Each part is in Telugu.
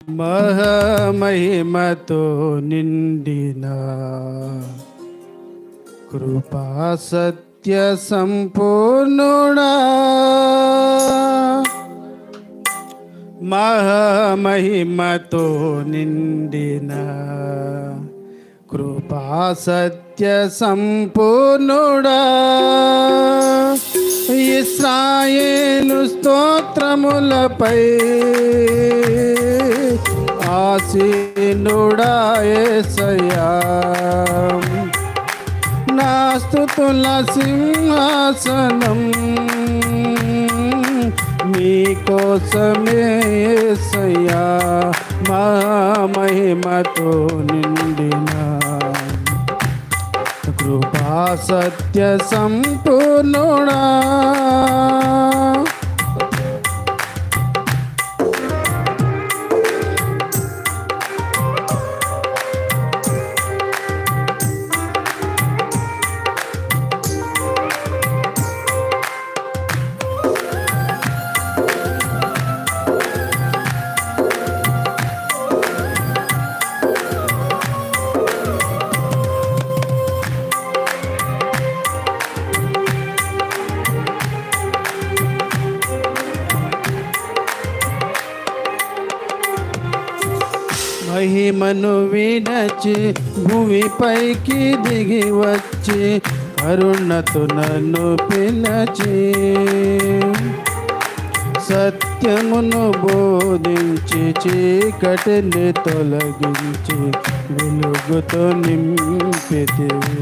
మహమహిమతో నిండిన కృపా సత్య సంపూర్ణుడా మహమహిమతో నిండిన కృపా సత్య సంపూర్ణుడా ఇస్రాయేలు స్తోత్రములపై ఆసీనుడా యేసయ్యా నా స్తుతుల సింహాసనం మీకోసమే యేసయ్యా మా మహిమతో నిండిన కృపా సత్య సంపూర్ణుడా మహిమను విడచి భూమిపైకి దిగి వచ్చి కరుణతో నన్ను పిలచి సత్యమును బోధించి చీకటిని తొలగించి వెలుగుతో నింపితివి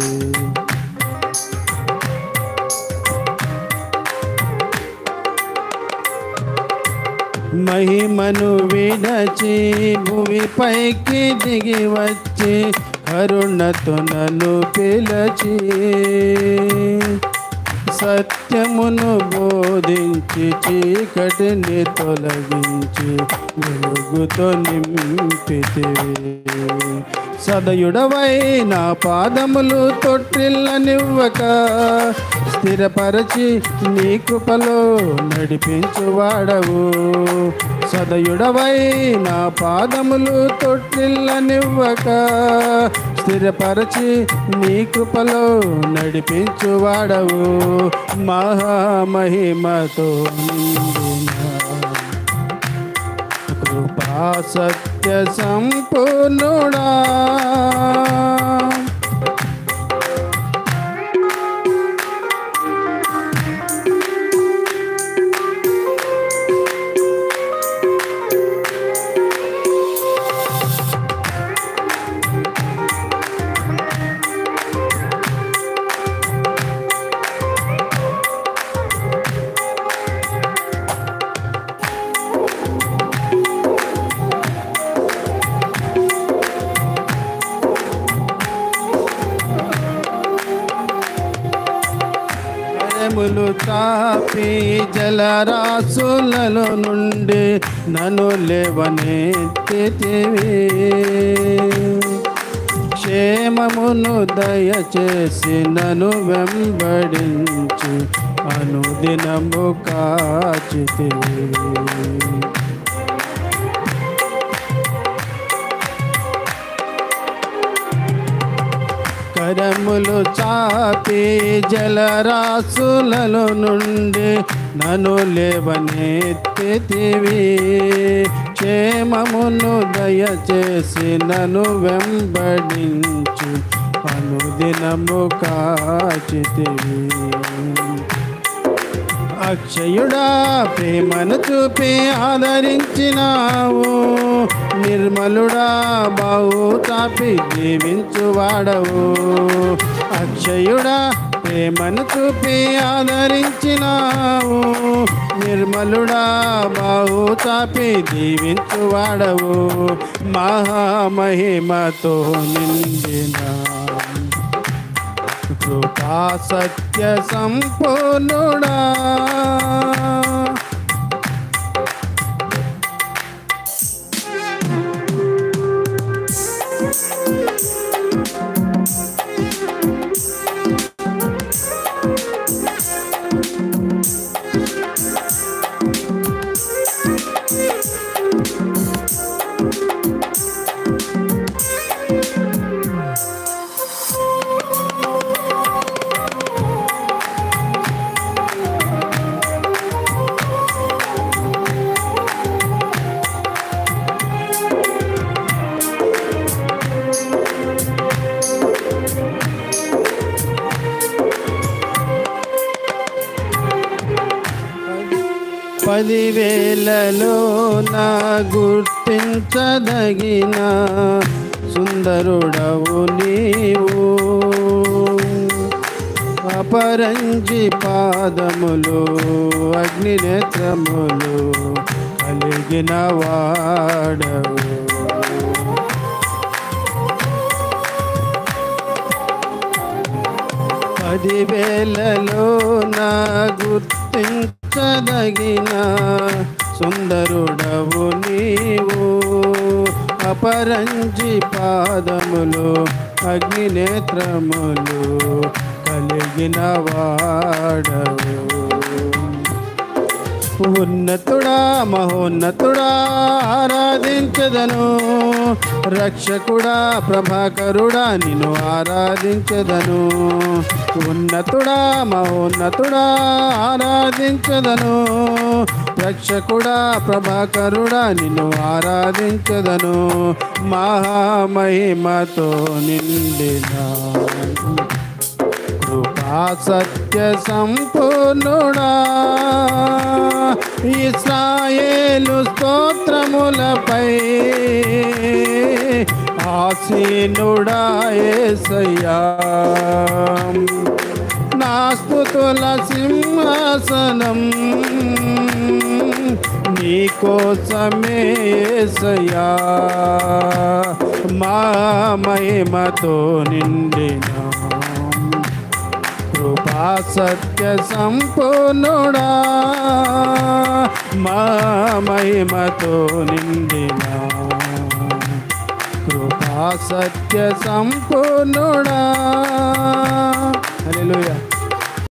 మహిమను విడచి భూమిపైకి దిగి వచ్చి కరుణతో నన్ను పిలచి సత్యమును బోధించి చీకటిని తొలగించి వెలుగుతో నింపితివి సదయుడవై నా పాదములు తొట్టిల్లనివ్వక స్థిరపరచి నీ కృపలో నడిపించువాడవు సదయుడవై నా పాదములు తొట్టిల్లనివ్వక స్థిరపరచి నీ కృపలో నడిపించువాడవు మహామహిమతో నిండిన కృపా సత్య సంపూర్ణుడా కరములు చాపి జలరాశులలో నుండి నన్ను లేవనెత్తితివి క్షేమమును దయచేసి నన్ను వెంబడించి అనుదినము కాచితివి కరములు చాపి జలరాశులలో నుండి నన్ను లేవనెత్తితివి క్షేమమును దయచేసి నన్ను వెంబడించు అనుదినము కాచితివి అక్షయుడా ప్రేమను చూపి ఆదరించినావు నిర్మలుడా బావు తాపి జీవించువాడవు అక్షయుడా ప్రేమను చూపి ఆదరించినావు నిర్మలుడా బావు తాపి దీవించువాడవు మహామహిమతో నిండిన కృపా సత్య సంపూర్ణుడా పదివేలలో నా గుర్తించదగిన సుందరుడవు నీవు అపరంజి పాదములు అగ్నినేత్రములు కలిగిన వాడవు పదివేలలో నా గుర్తించదగిన సుందరుడవు నీవు అపరంజి పాదములు అగ్నినేత్రములు కలిగిన వాడవు ఉన్నతుడా మహోన్నతుడా ఆరాధించదను రక్షకుడా ప్రభాకరుడా నిన్ను ఆరాధించదను ఉన్నతుడా మహోన్నతుడా ఆరాధించదను రక్షకుడా ప్రభాకరుడా నిన్ను ఆరాధించదను మహామహిమతో నిండిన కృపా సత్య సంపూర్ణుడా ఇస్రాయేలు స్తోత్రములపై ఆసీనుడా ఏసయ్యా నా స్తుతుల సింహాసనం నీకోసమే ఏసయ్యా మా మహిమతో నిండిన కృపా సత్య సంపూర్ణుడా మా మహిమతో నిండిన కృపా సత్య సంపూర్ణుడా హల్లెలూయా